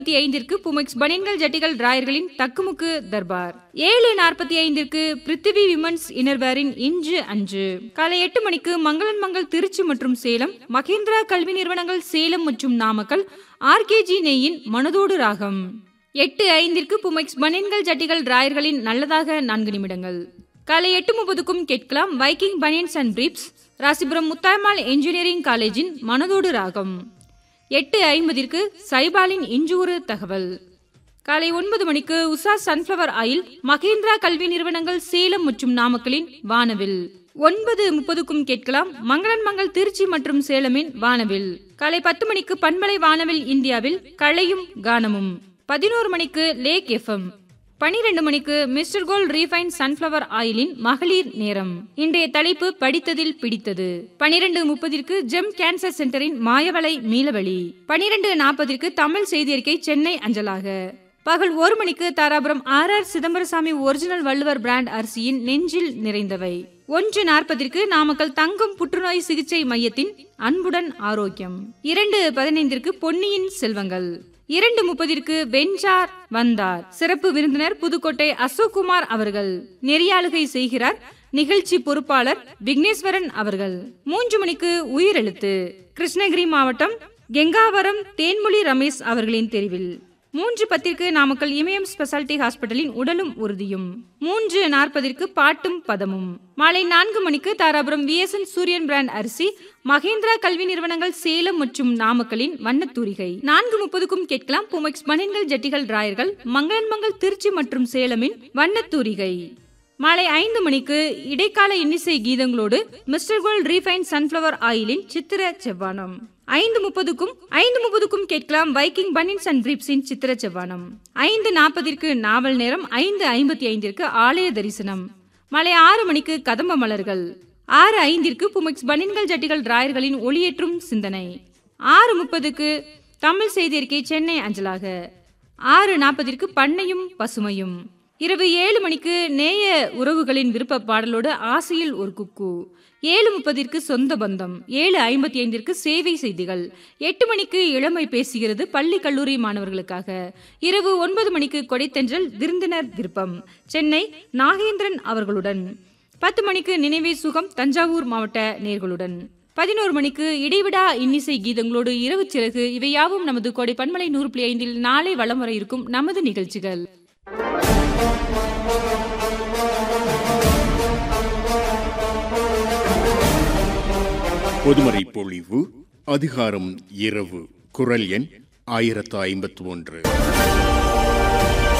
நாற்பத்தி ஐந்திற்கு புமெக்ஸ் பனியன்கள் ஜட்டிகள் டிராயர்களின் தக்குமுக்கு தர்பார் ஏழு நாற்பத்தி ஐந்திற்கு பிருத்திவி விமன்ஸ் இனர்வேரின் இன்று அன்று காலை எட்டு மணிக்கு மங்களன் மங்கள் திருச்சி மற்றும் சேலம் மகேந்திரா கல்வி நிறுவனங்கள் சேலம் மற்றும் நாமக்கல் ஆர்கேஜி நெய்யின் மனதோடு ராகம் எட்டு ஐந்திற்கு புமெக்ஸ் பனியன்கள் ஜட்டிகள் டிராயர்களின் நல்லதாக நான்கு நிமிடங்கள் காலை எட்டு முப்பதுக்கும் கேட்கலாம் Viking banians and briefs Rasipuram Muthayammal engineering காலேஜின் மனதோடு ராகம் எட்டு ஐம்பதிற்கு சைபாலின் இஞ்சூறு தகவல் காலை ஒன்பது மணிக்கு உஷா சன்ஃப்ளவர் ஆயில் மகேந்திரா கல்வி நிறுவனங்கள் சேலம் மற்றும் நாமக்கலின் வானவில் ஒன்பது முப்பதுக்கும் கேட்கலாம் மங்களன் மங்கள் திருச்சி மற்றும் சேலமின் வானவில் காலை பத்து மணிக்கு பண்பலை வானவில் இந்தியாவில் கலையும் கானமும் பதினோரு மணிக்கு லேக் எஃப்எம் பனிரெண்டு மணிக்கு மிஸ்டர் கோல் ரீஃபைன் சன்ஃப்ளவர் ஆயிலின் மகளிர் நேரம் இன்றைய தலைப்பு படித்ததில் பிடித்தது பனிரெண்டு முப்பதிற்கு ஜெம் கேன்சர் சென்டரின் மாயவலை மீளவழி பனிரெண்டு நாற்பதிற்கு தமிழ் செய்தியறிக்கை சென்னை அஞ்சலாக பகல் ஒரு மணிக்கு Dharapuram R R Chidambarasamy original Valluvar brand அரிசியின் நெஞ்சில் நிறைந்தவை ஒன்று நாற்பதிற்கு நாமக்கல் தங்கம் புற்றுநோய் சிகிச்சை மையத்தின் அன்புடன் ஆரோக்கியம் இரண்டு பதினைந்திற்கு பொன்னியின் செல்வங்கள் இரண்டு முப்பதிற்கு வெஞ்சார் வந்தார் சிறப்பு விருந்தினர் புதுக்கோட்டை அசோக்குமார் அவர்கள் நெறியாளுகை செய்கிறார் நிகழ்ச்சி பொறுப்பாளர் விக்னேஸ்வரன் அவர்கள் மூன்று மணிக்கு உயிரெழுத்து கிருஷ்ணகிரி மாவட்டம் கெங்காவரம் தேன்மொழி ரமேஷ் அவர்களின் தெரிவில் மூன்று பத்திற்கு நாமக்கல் இமயம் ஸ்பெஷாலிட்டி ஹாஸ்பிட்டலின் உடலும் உறுதியும் மூன்று நாற்பதிற்கு பாட்டும் பதமும் மாலை நான்கு மணிக்கு தாராபுரம் விஎஸ்என் சூரியன் பிராண்ட் அரிசி மகேந்திரா கல்வி நிறுவனங்கள் சேலம் மற்றும் நாமக்கலின் வண்ணத்தூரிகை நான்கு முப்பதுக்கும் கேட்கலாம் புமெக்ஸ் மணின்கள் ஜட்டிகள் டிராயர்கள் மங்களன் மங்கள் திருச்சி மற்றும் சேலமின் வண்ணத்தூரிகை மாலை ஐந்து மணிக்கு இடைக்கால இன்னிசை கீதங்களோடு மிஸ்டர் கோல்ட் ரீஃபைன் சன்ஃப்ளவர் ஆயிலின் சித்திர செவ்வானம் ஐந்து முப்பதுக்கும் ஐந்து முப்பதுக்கும் கேட்கலாம் வைக்கிங் பனின்ஸ் அண்ட் பிரீப்ஸின் சித்திர செவ்வானம் ஐந்து நாற்பதிற்கு நாவல் நேரம் ஐந்து ஐம்பத்தி ஐந்திற்கு ஆலய தரிசனம் மாலை ஆறு மணிக்கு கதம்ப மலர்கள் ஆறு ஐந்திற்கு புமெக்ஸ் பனின்கள் ஜட்டிகள் டிராயர்களின் ஒளியேற்றும் சிந்தனை ஆறு முப்பதுக்கு தமிழ் செய்தியறிக்கை சென்னை அஞ்சலாக ஆறு நாற்பதிற்கு பண்ணையும் பசுமையும் இரவு ஏழு மணிக்கு நேய உறவுகளின் விருப்ப பாடலோடு ஆசையில் ஒரு குக்கு ஏழு முப்பதிற்கு சொந்த பந்தம் ஏழு ஐம்பத்தி ஐந்திற்கு சேவை செய்திகள் எட்டு மணிக்கு இளமை பேசுகிறது பள்ளி கல்லூரி மாணவர்களுக்காக இரவு ஒன்பது மணிக்கு கொடைத்தென்றல் விருந்தினர் விருப்பம் சென்னை நாகேந்திரன் அவர்களுடன் பத்து மணிக்கு நினைவே சுகம் தஞ்சாவூர் மாவட்ட நேர்களுடன் பதினோரு மணிக்கு இடைவிடா இன்னிசை கீதங்களோடு இரவு சிறகு இவையாவும் நமது கோடை பன்மலை நூறு புள்ளி ஐந்தில் நாளை வளம் வர இருக்கும் நமது நிகழ்ச்சிகள் பொதுமறை பொழிவு அதிகாரம் இரவு குரல் எண் ஆயிரத்து ஐம்பத்து ஒன்று